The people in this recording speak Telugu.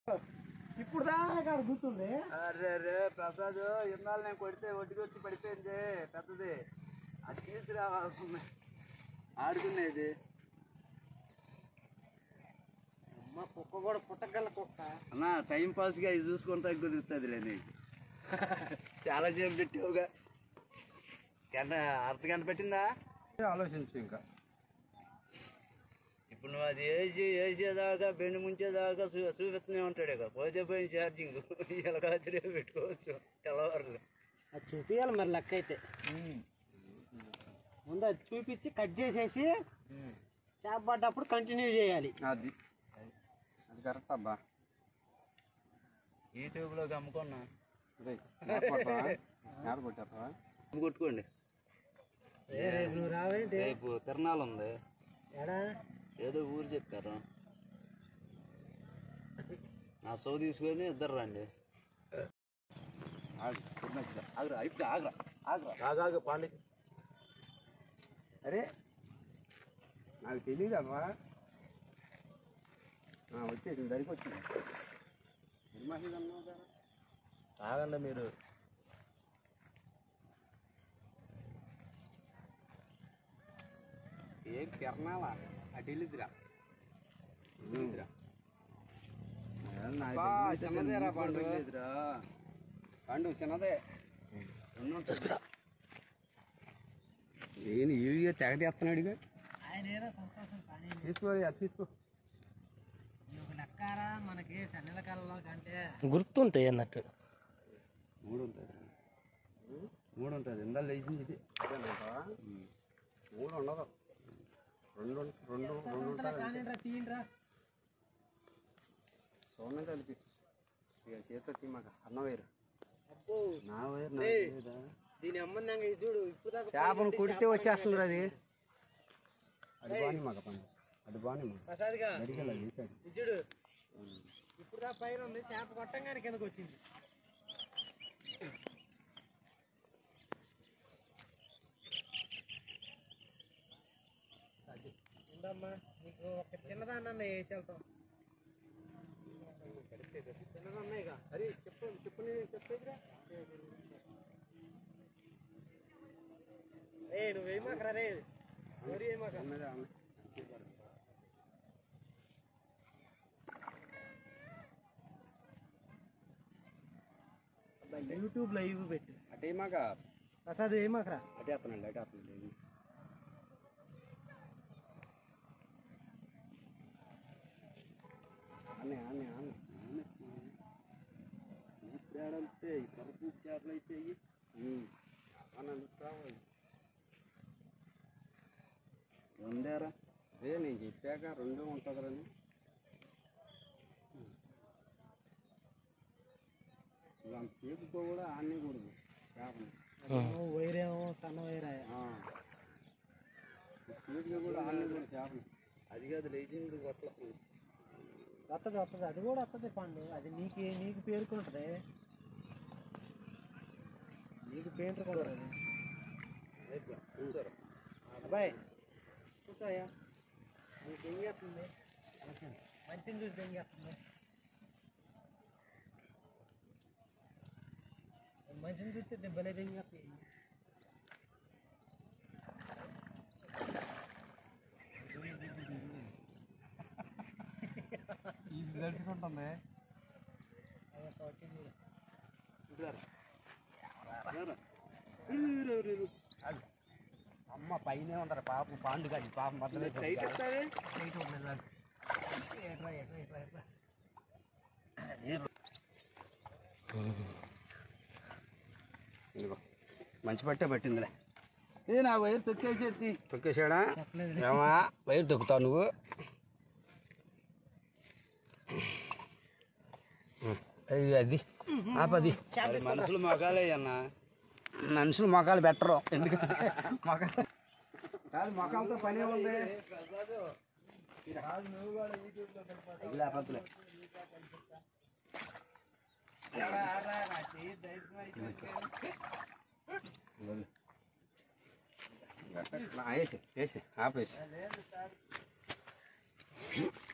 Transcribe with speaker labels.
Speaker 1: ఇప్పుడు దాకా గుర్తుంది
Speaker 2: అరే అరే ప్రసాద్ ఇన్నాళ్ళు నేను కొడితే ఒడ్డుకి వచ్చి పడిపోయింది పెద్దది అది తీసుకురావాల్సింది ఆడుకునేది
Speaker 1: అమ్మ కుక్క కూడా పుట్టగల కుక్క
Speaker 2: అన్న టైం పాస్గా ఇది చూసుకుంటా కుదురుతుంది లేని చాలా సేపు పెట్టావుగా గంట అర్ధ గంట పెట్టిందా
Speaker 3: ఆలోచించు ఇంకా
Speaker 2: ఇప్పుడు నువ్వు అది వేసి వేసేదాకా బెండు ముంచేదాకా చూ చూపిస్తూనే ఉంటాడు ఇక పోతే పోయిన ఛార్జింగ్ ఎలాగో పెట్టుకోవచ్చు తెల్లవారులు
Speaker 1: అది చూపించాలి మరి లెక్క అయితే ముందు అది చూపించి కట్ చేసేసి చేప పడ్డప్పుడు కంటిన్యూ చేయాలి
Speaker 3: అది అది కరెక్ట్ అబ్బా
Speaker 2: యూట్యూబ్లోకి అమ్ముకున్నా
Speaker 3: అదే మేత కొడతావా? మేత కొట్టేస్తావా?
Speaker 2: కొట్టుకోండి
Speaker 1: ఏ రేపు నువ్వు రావేంటి
Speaker 2: రేపు తిరణాలు ఉంది
Speaker 1: ఎడా
Speaker 2: ఏదో ఊరు చెప్పారు నా సో తీసుకొని ఇద్దరు రండి
Speaker 3: ఆగు, చిన్నది. ఆగురా ఇప్పుడు ఆగురా ఆగురా
Speaker 2: ఆగాగు పాండి
Speaker 3: అరే నాకు తెలియదు అమ్మా వచ్చేసింది దరికి వచ్చింది ఏం మసీదు అన్నావు కదా?
Speaker 2: ఆగండి మీరు
Speaker 3: ఏం తిరణాలా అటు వెళ్ళిద్దిరా వెళ్ళిద్దిరా
Speaker 2: బా, చిన్నదేరా పండు.
Speaker 3: పండు చిన్నదే నేను ఈవిగా తెగ తెస్తున్నాడు ఇక
Speaker 1: ఆయన ఏదో సంతోషం కానీ
Speaker 3: తీసుకో అది తీసుకో
Speaker 1: నువ్వు లెక్కారా మనకి సన్నెల కాలంలో కంటే
Speaker 4: గుర్తుంటాయి అన్నట్టు
Speaker 3: మూడు ఉంటుంది మూడు ఉంటుంది ఇందా లేచింది ఇది మూడు ఉండదు రెండు రెండు రెండు ఉంటుంది
Speaker 1: కానిరా తీయండిరా
Speaker 3: సోనం కలిపి ఇక చేతితో తీ మాకు అన్న వేరు
Speaker 1: అబ్బో
Speaker 3: నా వేరు నా
Speaker 1: ఏయ్.
Speaker 3: వేరా?
Speaker 1: దీని అమ్మందంగా ఇది చూడు ఇప్పుడు దాకా
Speaker 3: చేపను కుడితే వచ్చేస్తుంది అది అది బాని మాకు పని అది బాని మాకు
Speaker 1: ప్రసాద్గా
Speaker 3: అడిగేలా చేశాడు
Speaker 1: ఇది చూడు ఇప్పుడు దా పైన ఉంది చేప కొట్టంగానే కిందకు వచ్చింది అది ఉండమ్మా నీకు ఒక చిన్నదాన్న వేసి వెళ్తాం చిన్నదన్నాయిగా అది చెప్పు చెప్పు నేను చెప్పేదిరా ఏ నువ్వు వేయమాకరా రే ఎవరు వేయమాక
Speaker 3: ఉన్నదే అన్న.
Speaker 1: యూట్యూబ్ లైవ్ పెట్టు
Speaker 3: అటే మాక
Speaker 1: ప్రసాద్ ఏమాకరా
Speaker 3: అటే వస్తున్నాడు అటే వస్తున్నాడు అన్నే అన్నే అన్నే తేడంతే ఈ పరుపు చేపలు అయితే అనండి రెండేరా అదే నేను చెప్పాక రెండు ఉంటుందిరని అంతసేపు కూడా ఆడనే కూడదు చేపని
Speaker 1: వైరేమో సన్న వైరా
Speaker 3: స్పీడ్గా కూడా ఆడనే కూడా చేపని
Speaker 2: అది కాదు లేచింది కొట్ల
Speaker 1: వస్తుంది వస్తుంది అది కూడా వస్తుంది పండు అది నీకు నీకు పేరుకుంటుంది నీకు పేరుకుంటుంది
Speaker 2: కూర్చోరు
Speaker 1: అబ్బాయి కూర్చోయా నీకు ఏం చేస్తుంది మంచిని చూసి ఏం చేస్తుంది మంచిని చూస్తే దెబ్బలేదు ఏం చేస్తుంది
Speaker 3: ఇది తట్టుకుంటుంది
Speaker 1: అది ఒక వచ్చింది
Speaker 3: అమ్మ పైనే ఉంటారు పాపం పాండు కాదు పాపం మధ్యలో
Speaker 2: టైట్ వస్తుంది
Speaker 1: ఎట్రా ఎట్రా ఎట్రా ఎట్రా
Speaker 3: ఇదిగో మంచి పట్టే పట్టిందిలే
Speaker 2: ఏ నా వైర్ తొక్కేసేది
Speaker 3: తొక్కేసాడా
Speaker 1: చెప్పలేదు
Speaker 3: ఏమా వైర్ తొక్కుతావు నువ్వు అది అది ఆపది
Speaker 2: మనుషులు మగాలే అన్న
Speaker 3: మనుషులు మొఖాలు పెట్టరు ఎందుకంటే మొఖాలు కాదు మొఖాలతో పనే ఉంది ఎగిలే ఆపద్దులే. వదిలే. ఆ, వేసి వేసి ఆపేసి